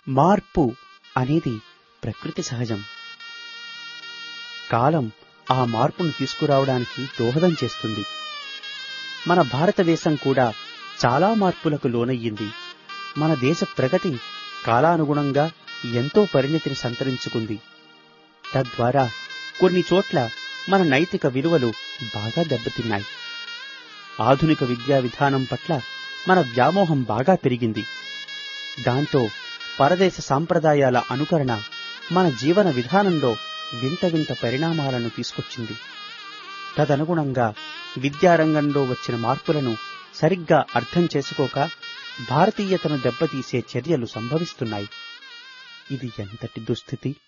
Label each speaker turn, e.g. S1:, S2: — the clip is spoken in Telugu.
S1: మార్పు అనేది ప్రకృతి సహజం కాలం ఆ మార్పును తీసుకురావడానికి దోహదం చేస్తుంది మన భారతదేశం కూడా చాలా మార్పులకు లోనయ్యింది మన దేశ ప్రగతి కాలానుగుణంగా ఎంతో పరిణతిని సంతరించుకుంది తద్వారా కొన్ని చోట్ల మన నైతిక విలువలు బాగా దెబ్బతిన్నాయి ఆధునిక విద్యా విధానం పట్ల మన వ్యామోహం బాగా పెరిగింది దాంతో పరదేశ సాంప్రదాయాల అనుకరణ మన జీవన విధానంలో వింత వింత పరిణామాలను తీసుకొచ్చింది తదనుగుణంగా విద్యారంగంలో వచ్చిన మార్పులను సరిగ్గా అర్థం చేసుకోక భారతీయతను దెబ్బతీసే చర్యలు సంభవిస్తున్నాయి ఇది ఎంతటి దుస్థితి